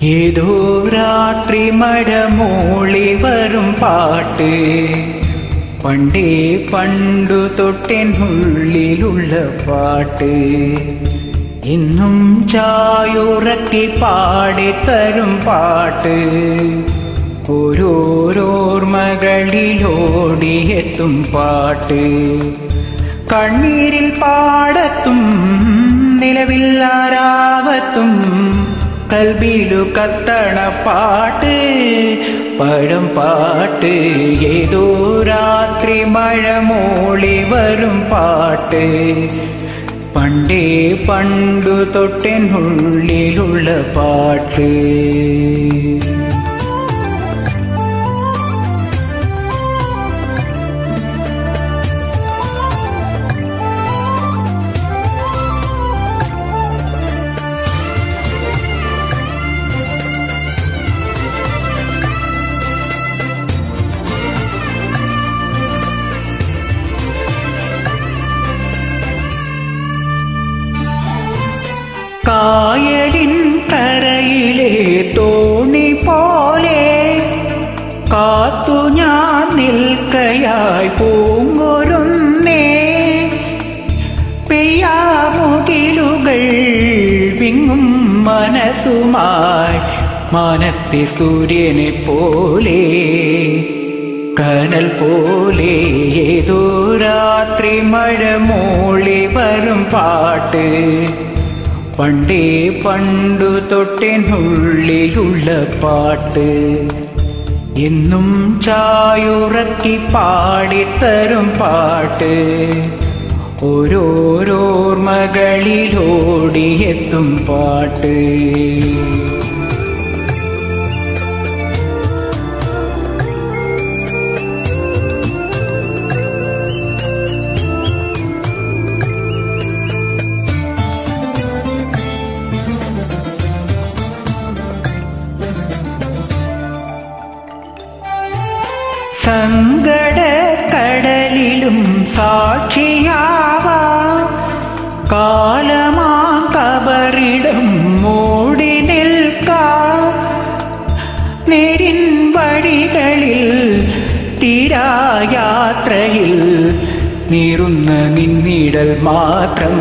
ഏതോ രാത്രി മഴമൂളി വരും പാട്ട് പണ്ടേ പണ്ടു തൊട്ടൻ ഉള്ളിലുള്ള പാട്ട് ഇന്നും ചായുറക്കി പാടിത്തരും പാട്ട് ഓരോരോർമകളിലോടിയെത്തും പാട്ട് കണ്ണീരിൽ പാടത്തും നിലവില്ലാരാവത്തും കൽബിലു കത്തണ പാട്ട് പഴം പാട്ട് ഏതോ രാത്രി മഴ മൂളി വരും പാട്ട് പണ്ടേ പണ്ടു തൊട്ടെന്നുള്ളിലുള്ള പാട്ട് കായലിൻ കരയിലെ തോണി പോലെ കാത്തു ഞാൻ നിൽക്കയായി പൂങ്ങൊരുന്നേ പെയ്യാമുകിലുകൾ വിങ്ങും മനസ്സുമായി മാനത്തെ സൂര്യനെ പോലെ കനൽ പോലെ ഏതോ രാത്രി മഴ മൂളി വരും പാട്ട് പണ്ടേ പണ്ടു തൊട്ടെന്നുള്ളിലുള്ള പാട്ട് എന്നും ചായുറക്കി പാടിത്തരും പാട്ട് ഓരോരോർമകളിലോടിയെത്തും പാട്ട് സങ്കട കടലിലും സാക്ഷിയാവാ കാലമാ കബറിടം മൂടി നിൽക്കാ നേരിൻ വഴികളിൽ തീരായാത്രയിൽ നീറുന്ന നിന്നിടൽ മാത്രം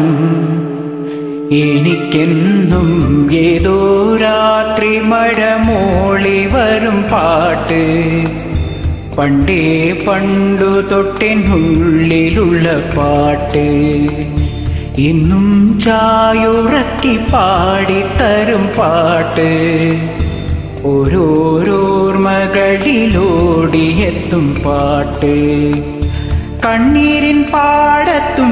എനിക്കെന്നും ഏതോ രാത്രി മഴ മൂളി വരും പാട്ട് പണ്ടേ പണ്ടു തൊട്ടെന്നുള്ളിലുള്ള പാട്ട് ഇന്നും ചായുറക്കി പാടിത്തരും പാട്ട് ഓരോരോർമകളിലോടിയെത്തും പാട്ട് കണ്ണീരിൻ പാടത്തും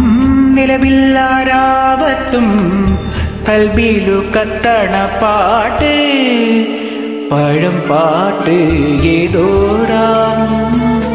നിലവില്ലാരാവത്തും കൽബിലു കത്തണ പാട്ട് പഴം പാട്ട് ഏതോരാ